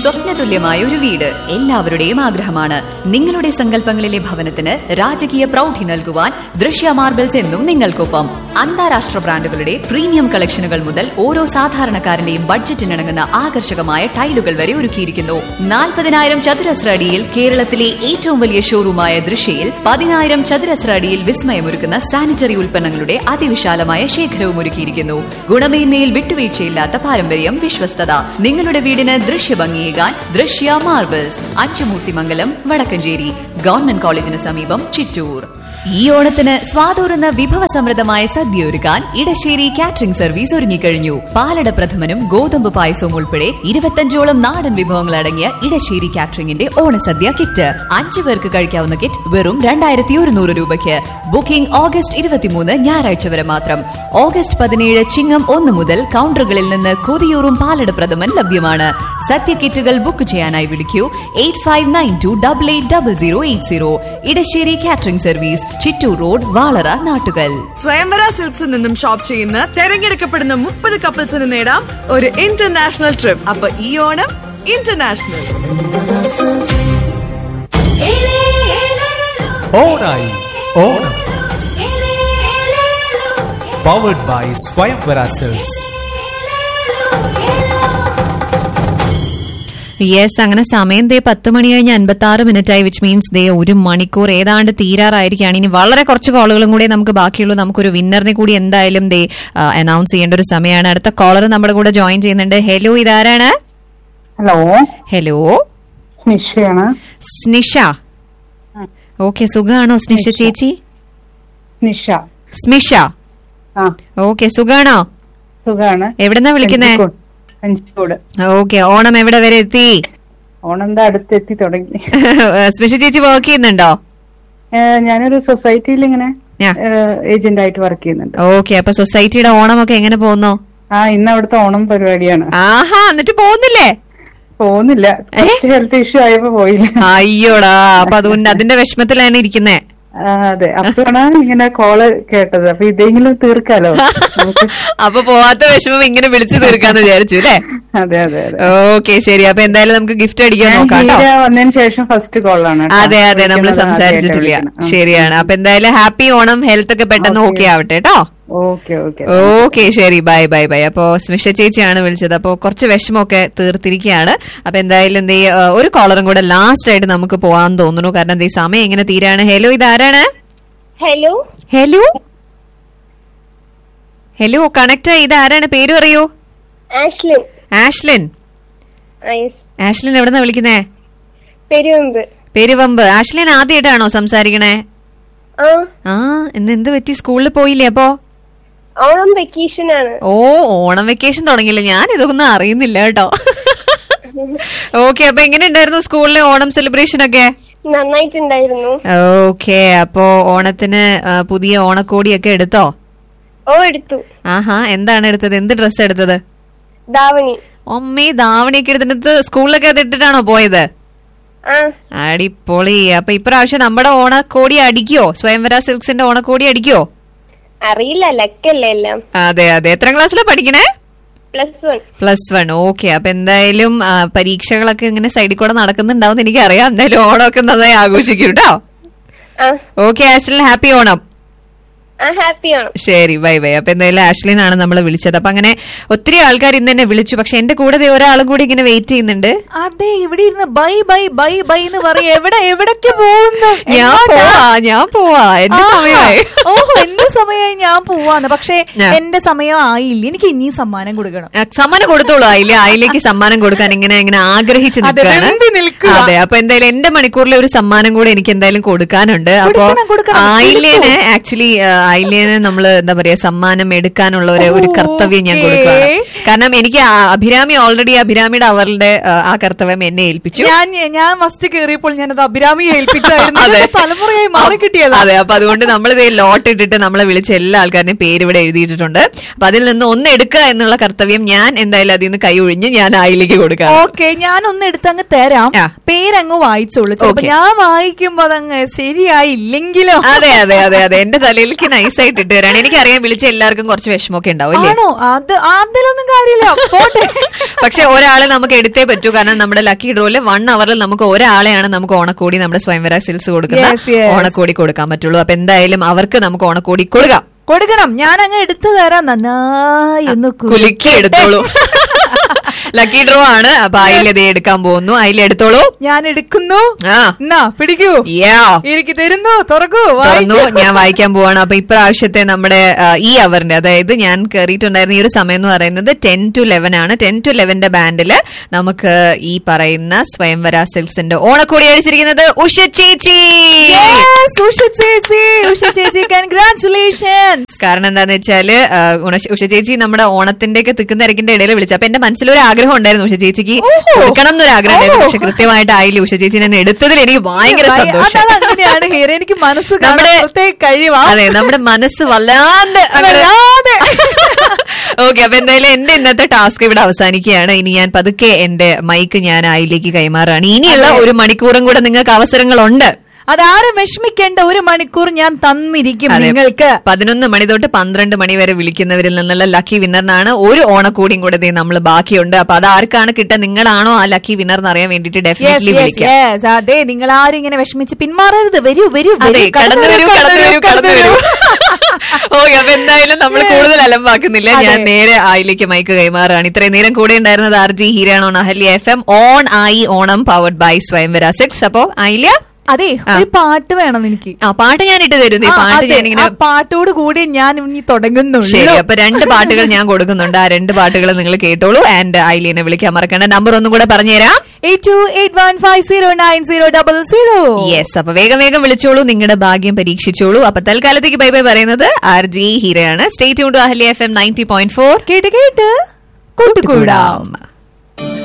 സ്വപ്നതുല്യമായ ഒരു വീട് എല്ലാവരുടെയും ആഗ്രഹമാണ് നിങ്ങളുടെ സങ്കല്പങ്ങളിലെ ഭവനത്തിന് രാജകീയ പ്രൗഢി നൽകുവാൻ ദൃശ്യ മാർബിൾസ് എന്നും നിങ്ങൾക്കൊപ്പം അന്താരാഷ്ട്ര ബ്രാൻഡുകളുടെ പ്രീമിയം കളക്ഷനുകൾ മുതൽ ഓരോ സാധാരണക്കാരന്റെയും ബഡ്ജറ്റിനിണങ്ങുന്ന ആകർഷകമായ ടൈലുകൾ വരെ ഒരുക്കിയിരിക്കുന്നു നാൽപ്പതിനായിരം ചതുരശ്ര അടിയിൽ കേരളത്തിലെ ഏറ്റവും വലിയ ഷോറൂമായ ദൃശ്യയിൽ പതിനായിരം ചതുരശ്ര അടിയിൽ വിസ്മയമൊരുക്കുന്ന സാനിറ്ററി ഉൽപ്പന്നങ്ങളുടെ അതിവിശാലമായ ശേഖരവും ഒരുക്കിയിരിക്കുന്നു ഗുണമേന്മയിൽ വിട്ടുവീഴ്ചയില്ലാത്ത പാരമ്പര്യം വിശ്വസ്തത നിങ്ങളുടെ വീടിന് ദൃശ്യഭംഗിയേകാൻ ദൃശ്യ മാർബിൾസ് അച്ചുമൂർത്തിമംഗലം വടക്കഞ്ചേരി ഗവൺമെന്റ് കോളേജിന് സമീപം ചിറ്റൂർ ഈ ഓണത്തിന് സ്വാതൂറുന്ന വിഭവസമൃദ്ധമായ സദ്യ ഒരുക്കാൻ ഇടശ്ശേരി കാറ്ററിംഗ് സർവീസ് ഒരുങ്ങിക്കഴിഞ്ഞു പാലട പ്രഥമനും ഗോതമ്പ് പായസവും ഉൾപ്പെടെ ഇരുപത്തഞ്ചോളം നാടൻ വിഭവങ്ങൾ അടങ്ങിയ ഇടശ്ശേരി കാറ്ററിംഗിന്റെ ഓണസദ്യ കിറ്റ് അഞ്ചു പേർക്ക് കഴിക്കാവുന്ന കിറ്റ് വെറും രണ്ടായിരത്തി ഒരുന്നൂറ് രൂപയ്ക്ക് ബുക്കിംഗ് ഓഗസ്റ്റ് ഇരുപത്തിമൂന്ന് ഞായറാഴ്ച വരെ മാത്രം ഓഗസ്റ്റ് പതിനേഴ് ചിങ്ങം ഒന്ന് മുതൽ കൗണ്ടറുകളിൽ നിന്ന് കൊതിയൂറും പാലട പ്രഥമൻ ലഭ്യമാണ് സദ്യ കിറ്റുകൾ ബുക്ക് ചെയ്യാനായി വിളിക്കൂ eight five nine two double eight double zero eight zero Edassery catering service Chittur road Valara Nattukal Swayamvara സിൽക്സിൽ നിന്നും ഷോപ്പ് ചെയ്യുന്ന തെരഞ്ഞെടുക്കപ്പെടുന്ന മുപ്പത് കപ്പിൾസിന് നേടാം ഒരു ഇന്റർനാഷണൽ ട്രിപ്പ് അപ്പൊ ഈ ഓണം ഇന്റർനാഷണൽ ഓണായി Onam powered by Swayamvara silks yes അങ്ങനെ സമയം ദേ പത്ത് മണി കഴിഞ്ഞ് അൻപത്തി ആറ് മിനിറ്റ് ആയി വിച്ച് മീൻസ് ദേ ഒരു മണിക്കൂർ ഏതാണ്ട് തീരാറായിരിക്കുകയാണ് ഇനി വളരെ കുറച്ച് കോളുകളും കൂടെ നമുക്ക് ബാക്കിയുള്ളൂ നമുക്കൊരു വിന്നറിനെ കൂടി എന്തായാലും ദേ അനൗൺസ് ചെയ്യേണ്ട ഒരു സമയമാണ് അടുത്ത കോളർ നമ്മുടെ കൂടെ ജോയിൻ ചെയ്യുന്നുണ്ട് ഹലോ ഇതാരാണ് ഹലോ ഹലോ നിഷയാണ് സ്നിഷ ഓക്കെ സുഖാണോ സ്നിഷ ചേച്ചി നിഷ സ്മിഷ ആ ഓക്കെ സുഖാണോ സുഖാണ് എവിടെന്നാ വിളിക്കുന്നേ കഞ്ചിക്കോട്. കഞ്ചിക്കോട് ഓക്കെ ഓണം എവിടെ വരെ എത്തി ഓണം എന്താ അടുത്തെത്തി തുടങ്ങി സ്മിഷ ചേച്ചി വർക്ക് ചെയ്യുന്നുണ്ടോ ഏ, ഞാനൊരു സൊസൈറ്റിയിൽ ഇങ്ങനെ ആ. ഏജന്റ് ആയിട്ട് വർക്ക് ചെയ്യുന്നുണ്ട് ഓക്കെ അപ്പൊ സൊസൈറ്റിയുടെ ഓണമൊക്കെ എങ്ങനെ പോകുന്നു ആ ഇന്ന് അവിടുത്തെ ഓണം പരിപാടിയാണ് ആഹാ എന്നിട്ട് പോകുന്നില്ലേ പോകുന്നില്ല കുറച്ച് ഹെൽത്ത് ഇഷ്യൂ ആയപ്പോ പോയില്ല അയ്യോടാ അപ്പൊ അതുകൊണ്ട് അതിന്റെ വിഷമത്തിലാണ് ഇരിക്കുന്നേ ആ, അതെ അപ്പോഴാണ് ഇങ്ങനെ കോള് കേട്ടത് അപ്പൊ ഇതെങ്കിലും തീർക്കാലോ നമുക്ക് അപ്പൊ പോവാത്ത വിഷമം ഇങ്ങനെ വിളിച്ചു തീർക്കാന്ന് വിചാരിച്ചു അല്ലേ അതെ അതെ അതെ ഓക്കെ ശരി അപ്പൊ എന്തായാലും നമുക്ക് ഗിഫ്റ്റ് അടിക്കാൻ ഞാൻ നോക്കാം കേട്ടോ ഗീത വന്നതിന് ശേഷം ഫസ്റ്റ് കോളാണ് കേട്ടോ. അതെ അതെ നമ്മൾ വിളിക്കുന്നത് സംസാരിച്ചിട്ടില്ല ആദ്യമായിട്ടാ വിളിക്കുന്നത്. ശരിയാണ് അപ്പൊ എന്തായാലും ഹാപ്പി ഓണം ഹെൽത്ത് ഒക്കെ പെട്ടെന്ന് ഓക്കെ ആവട്ടെ കേട്ടോ ഓക്കെ ഓക്കെ ഓക്കെ ശരി ബൈ ബൈ ബൈ അപ്പോ സ്മിഷ ചേച്ചിയാണ് വിളിച്ചത് അപ്പോ കുറച്ച് വിഷമമൊക്കെ തീർത്തിരിക്കുകയാണ് അപ്പൊ എന്തായാലും എന്തേ ഒരു കോളറും കൂടെ ലാസ്റ്റ് ആയിട്ട് നമുക്ക് പോവാൻ തോന്നുന്നു കാരണം എന്തേ സമയം എങ്ങനെ തീരാണ് ഹലോ ഇതാരാണ് ഹലോ ഹലോ ഹലോ കണക്ട് ഇത് ആരാണ് പേര് പറയൂ ആഷ്ലിൻ ആഷ്ലിൻ ആ യെസ് ആഷ്ലിൻ എവിടെന്നാ വിളിക്കുന്നേ പെരുവമ്പ് പെരുവമ്പ് ആഷ്ലിൻ ആദ്യമായിട്ടാണോ സംസാരിക്കണേ ആ ആ ഇന്ന് എന്ത് പറ്റി സ്കൂളിൽ പോയില്ലേ അപ്പോ ഓണം വെക്കേഷൻ ആണ് ഓ ഓണം വെക്കേഷൻ തുടങ്ങിയില്ല ഞാൻ ഇതൊന്നും അറിയുന്നില്ല കേട്ടോ ഓക്കെ അപ്പൊ എങ്ങനെ ഉണ്ടായിരുന്നു സ്കൂളിലെ ഓണം സെലിബ്രേഷൻ ഒക്കെ നന്നായിട്ടുണ്ടായിരുന്നു ഓക്കെ അപ്പോ ഓണത്തിന് ആ, പുതിയ ഓണക്കോടിയൊക്കെ എടുത്തോ ഓ എടുത്തു ആഹാ എന്താണ് എടുത്തത് എന്ത് ഡ്രസ് എടുത്തത് ധാവണി അമ്മേ ധാവണിയൊക്കെ എടുത്തിട്ട് സ്കൂളിലൊക്കെ അത് ഇട്ടിട്ടാണോ പോയത് ആ അടിപൊളി അപ്പൊ ഇപ്രാവശ്യം നമ്മുടെ ഓണക്കോടി അടിക്കോ സ്വയംവര സിൽക്സിന്റെ ഓണക്കോടി അടിക്കോ അറിയില്ല ലക്കല്ലേ എല്ലാം അതെ അതെ എത്ര ക്ലാസ്സിലാ പഠിക്കണേ plus one plus one okay അപ്പൊ എന്തായാലും ആ, പരീക്ഷകളൊക്കെ ഇങ്ങനെ സൈഡിൽ കൂടെ നടക്കുന്നുണ്ടാവും എനിക്കറിയാം എന്തായാലും ഓണമൊക്കെ നന്നായി ആഘോഷിക്കും കേട്ടോ ആ ഓക്കെ ആഷ്ലിൻ ഹാപ്പി ഓണം ആ ഹാപ്പി ആണ് ശരി ബൈ ബൈ അപ്പൊ എന്തായാലും ആഷ്ലിനാണ് നമ്മൾ വിളിച്ചത് അപ്പൊ അങ്ങനെ ഒത്തിരി ആൾക്കാർ ഇന്ന് തന്നെ വിളിച്ചു പക്ഷെ എന്റെ കൂടെ ദേ ഒരാളും കൂടി ഇങ്ങനെ വെയിറ്റ് ചെയ്യുന്നുണ്ട് അതെ ഇവിടെ ഇരുന്ന് ബൈ ബൈ ബൈ ബൈ എന്ന് പറയും എവിടെ എവിടൊക്കെ പോകുന്നു ഞാൻ പോവാ ഞാൻ പോവാ എന്റെ സമയമായി ഓഹോ എന്റെ സമയമായി ഞാൻ പോവാന്ന് പക്ഷെ ആ. എന്റെ സമയം ആയില്ല എനിക്ക് ഇനിയും സമ്മാനം കൊടുക്കണം ആ, സമ്മാനം കൊടുത്തോളൂ ആയില്ലേ ആയിലേക്ക് സമ്മാനം കൊടുക്കാൻ ഇങ്ങനെ ഇങ്ങനെ ആഗ്രഹിച്ച് അതെ, നിൽക്കുകയാണ് വെമ്പി നിൽക്കുക. അതെ അപ്പൊ എന്തായാലും എന്റെ മണിക്കൂറിലെ ഒരു സമ്മാനം കൂടെ എനിക്ക് എന്തായാലും കൊടുക്കാനുണ്ട് അപ്പൊ കൊടുക്കണം, കൊടുക്കണം. ആയില്യേന് ആക്ച്വലി ആയില്യേന് നമ്മള് എന്താ പറയാ സമ്മാനം എടുക്കാനുള്ള ഒരു ഒരു ഓ, കർത്തവ്യം ഞാൻ okay. കൊടുക്കുകയാണ് കാരണം എനിക്ക് ആ അഭിരാമി ഓൾറെഡി അഭിരാമിയുടെ അവളുടെ ആ, ആ കർത്തവ്യം എന്നെ ഏൽപ്പിച്ചു ഞാൻ ഞാൻ ഫസ്റ്റ് കയറിയപ്പോൾ ഞാനത് അഭിരാമിയെ ഏൽപ്പിച്ചായിരുന്നു അതെ. ഇതൊക്കെ തലമുറയായി മാറി കിട്ടിയതാ അതെ അപ്പൊ അതുകൊണ്ട് നമ്മൾ ഇത് ലോട്ട് ഇട്ടിട്ട് നമ്മളെ വിളിച്ച എല്ലാ ആൾക്കാരുടെയും പേര് ഇവിടെ എഴുതിയിട്ടുണ്ട് അപ്പൊ അതിൽ നിന്ന് ഒന്ന് എടുക്കുക എന്നുള്ള കർത്തവ്യം ഞാൻ എന്തായാലും അതിൽ നിന്ന് കൈ ഒഴിഞ്ഞ് ഞാൻ ആയിലേക്ക് കൊടുക്കാം ഓക്കെ ഞാനൊന്ന് എടുത്തങ്ങ് തരാം ആ. പേരങ്ങ് വായിച്ചോളൂ ചിലപ്പോ Okay. ഞാൻ വായിക്കുമ്പോ അതങ്ങ് ശരിയായില്ലെങ്കിലോ അതെ അതെ അതെ അതെ എന്റെ തലയിലേക്ക് നൈസായിട്ട് ഇട്ട് തരാണ് എനിക്കറിയാം വിളിച്ച എല്ലാവർക്കും കുറച്ച് വിഷമമൊക്കെ ഉണ്ടാവും അല്ലേ ആണോ അത് അതിലൊന്നും കാര്യമില്ല പോട്ടെ പക്ഷെ ഒരാളെ നമുക്ക് എടുത്തേ പറ്റൂ കാരണം നമ്മുടെ ലക്കി ഡ്രോയില് വൺ അവറിൽ നമുക്ക് ഒരാളെയാണ് നമുക്ക് ഓണക്കോടി നമ്മുടെ സ്വയംവര സിൽസ് കൊടുക്കുന്ന Yes, yes. ഓണക്കോടി കൊടുക്കാൻ പറ്റുള്ളൂ അപ്പൊ എന്തായാലും അവർക്ക് നമുക്ക് ഓണക്കോടി കൊടുക്കാം കൊടുക്കണം ഞാൻ അങ്ങ് എടുത്തു തരാം നന്നായി ഒന്ന് കുലുക്കി എടുത്തോളൂ ലക്കി ഡ്രോ ആണ് അപ്പൊ അയില ദേ എടുക്കാൻ പോകുന്നു അയില എടുത്തോളൂ ഞാൻ എടുക്കുന്നു ആ എന്നാ പിടിക്കൂ Yeah. എനിക്ക് തരുന്നു തുറക്കൂ തുറന്നു വായിക്കൂ. ഞാൻ വായിക്കാൻ പോവാണ് അപ്പൊ ഇപ്രാവശ്യത്തെ നമ്മുടെ ആ, ഈ അവറിന്റെ അതായത് ഞാൻ കയറിയിട്ടുണ്ടായിരുന്ന ഈ ഒരു സമയം എന്ന് പറയുന്നത് ടെൻ ടു ലെവൻ ആണ് ടെൻ ടു ലെവന്റെ ബാൻഡില് നമുക്ക് ഈ പറയുന്ന സ്വയംവര സിൽസിന്റെ ഓണക്കോടി അടിച്ചിരിക്കുന്നത് ഉഷ ചേച്ചി Yes, ഉഷ ചേച്ചി ഉഷ ചേച്ചി കൺഗ്രാറ്റുലേഷൻസ് കാരണം എന്താന്ന് വെച്ചാല് ആ, ഉണ- ഉഷ ചേച്ചി നമ്മുടെ ഓണത്തിന്റെ ഒക്കെ തിക്കുന്ന തിരക്കിന്റെ ഇടയിൽ വിളിച്ചു അപ്പൊ എന്റെ മനസ്സിലൊരു ആഗ്രഹം ഉണ്ടായിരുന്നു ഉഷ ചേച്ചിക്ക് ഓഹോ. കൊടുക്കണം എന്നൊരു ആഗ്രഹം ഉണ്ടായിരുന്നു ഓഹോ. പക്ഷെ കൃത്യമായിട്ട് ആയില്ല ഉഷ ചേച്ചിനെ എന്നെ എടുത്തതിൽ എനിക്ക് ഭയങ്കര സന്തോഷം അതാണ് അങ്ങനെയാണ് ഹീറ എനിക്ക് മനസ്സ് കാണാൻ നമ്മുടെ- പ്രത്യേക കഴിവാ അതെ നമ്മുടെ മനസ്സ് വല്ലാണ്ട് വല്ലാതെ. ഓക്കെ അപ്പൊ എന്തായാലും എന്റെ ഇന്നത്തെ ടാസ്ക് ഇവിടെ അവസാനിക്കുകയാണ് ഇനി ഞാൻ പതുക്കെ എന്റെ മൈക്ക് ഞാൻ ആയിലേക്ക് കൈമാറാണ് ഇനിയുള്ള ഒരു മണിക്കൂറും കൂടെ നിങ്ങൾക്ക് അവസരങ്ങളുണ്ട് അതാരും വിഷമിക്കേണ്ട ഒരു മണിക്കൂർ ഞാൻ തന്നിരിക്കും അതെ. നിങ്ങൾക്ക് പതിനൊന്ന് മണി തൊട്ട് പന്ത്രണ്ട് മണി വരെ വിളിക്കുന്നവരിൽ നിന്നുള്ള ലക്കി വിന്നറിനാണ് ഒരു ഓണക്കൂടിയും കൂടെ നമ്മൾ ബാക്കിയുണ്ട് അപ്പൊ അത് ആർക്കാണ് കിട്ടുക നിങ്ങളാണോ ആ ലക്കി വിന്നർ എന്ന് അറിയാൻ വേണ്ടിട്ട് Yes, ഡെഫിനറ്റ്ലി yes, വിളിക്കാം yes. അതെ നിങ്ങൾ ആരും ഇങ്ങനെ വിഷമിച്ച് പിന്മാറരുത് വരൂ വരൂ വരൂ. അതെ കടന്നു വരൂ കടന്നു വരൂ കടന്നു വരൂ ഓക്കെ അപ്പൊ എന്തായാലും നമ്മൾ കൂടുതൽ അലമ്പാക്കുന്നില്ല ഞാൻ അതെ. നേരെ ആയിലേക്ക് മൈക്ക് കൈമാറാണ് ഇത്രയും നേരം കൂടെ ഉണ്ടായിരുന്നത് ആർ ജി ഹീരാണോ അഹല്യ എഫ് എം ഓൺ ആയി Onam powered by Swayamvara silks അപ്പോ ആയില്യ അതെ ആ. ഒരു പാട്ട് വേണം എനിക്ക് ആ പാട്ട് ഞാൻ ഇട്ട് തരുന്നു ഈ ആ, പാട്ട് അതെ. ഞാനിങ്ങനെ ആ പാട്ടോട് കൂടി ഞാൻ ഇനി തുടങ്ങുന്നുള്ളൂ ശരി അപ്പൊ രണ്ട് പാട്ടുകൾ ഞാൻ കൊടുക്കുന്നുണ്ട് ആ രണ്ട് പാട്ടുകൾ നിങ്ങൾ കേട്ടോളൂ ആൻഡ് ഐലിനെ വിളിക്കാൻ മറക്കണ്ട നമ്പർ ഒന്നും കൂടെ പറഞ്ഞുതരാം eight two eight one five zero nine zero double zero yes അപ്പൊ വേഗം വേഗം വിളിച്ചോളൂ നിങ്ങളുടെ ഭാഗ്യം പരീക്ഷിച്ചോളൂ അപ്പൊ തൽക്കാലത്തേക്ക് ബൈ ബൈ പറയുന്നത് ആർ ജി ഹീരയാണ് state to Ahalya F M ninety point four കേട്ട് കേട്ട് കൂട്ടുകൂടാം